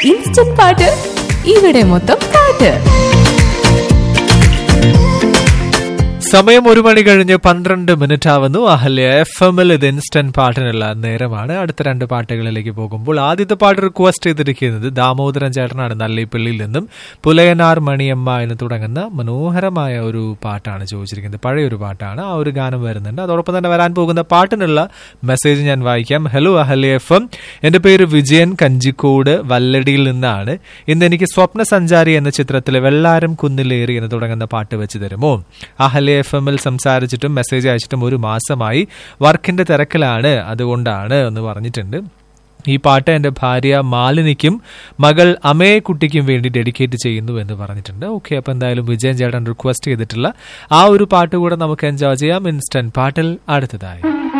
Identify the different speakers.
Speaker 1: instant പാട്ട് ഇവിടെ മൊത്തം പാട്ട്
Speaker 2: സമയം ഒരു മണി കഴിഞ്ഞ് പന്ത്രണ്ട് മിനിറ്റ് ആവുന്നു അഹല്യ എഫ് എമ്മിൽ ഇത് ഇൻസ്റ്റന്റ് പാട്ടിനുള്ള നേരമാണ് അടുത്ത രണ്ട് പാട്ടുകളിലേക്ക് പോകുമ്പോൾ ആദ്യത്തെ പാട്ട് റിക്വസ്റ്റ് ചെയ്തിരിക്കുന്നത് ദാമോദരൻ ചേട്ടനാണ് നല്ലിപ്പള്ളിയിൽ നിന്നും പുലയനാർ മണിയമ്മ എന്ന് തുടങ്ങുന്ന മനോഹരമായ ഒരു പാട്ടാണ് ചോദിച്ചിരിക്കുന്നത് പഴയൊരു പാട്ടാണ് ആ ഒരു ഗാനം വരുന്നുണ്ട് അതോടൊപ്പം തന്നെ വരാൻ പോകുന്ന പാട്ടിനുള്ള മെസ്സേജ് ഞാൻ വായിക്കാം ഹലോ അഹല്യ എഫ് എം എന്റെ പേര് വിജയൻ കഞ്ചിക്കോട് വല്ലടിയിൽ നിന്നാണ് ഇന്ന് എനിക്ക് സ്വപ്ന സഞ്ചാരി എന്ന ചിത്രത്തിലെ വെള്ളാരം കുന്നിലേറി എന്ന് തുടങ്ങുന്ന പാട്ട് വെച്ച് തരുമോ അഹല്യ എഫ് എമ്മിൽ സംസാരിച്ചിട്ടും മെസ്സേജ് അയച്ചിട്ടും ഒരു മാസമായി വർക്കിന്റെ തിരക്കിലാണ് അതുകൊണ്ടാണ് എന്ന് പറഞ്ഞിട്ടുണ്ട് ഈ പാട്ട് എൻ്റെ ഭാര്യ മാലിനിക്കും മകൾ അമയ കുട്ടിക്കും വേണ്ടി ഡെഡിക്കേറ്റ് ചെയ്യുന്നു എന്ന് പറഞ്ഞിട്ടുണ്ട് ഓക്കെ അപ്പോൾ എന്തായാലും വിജയൻ ചേട്ടൻ റിക്വസ്റ്റ് ചെയ്തിട്ടുള്ള ആ ഒരു പാട്ട് കൂടെ നമുക്ക് എൻജോയ് ചെയ്യാം ഇൻസ്റ്റന്റ് പാട്ടിൽ അടുത്തതായി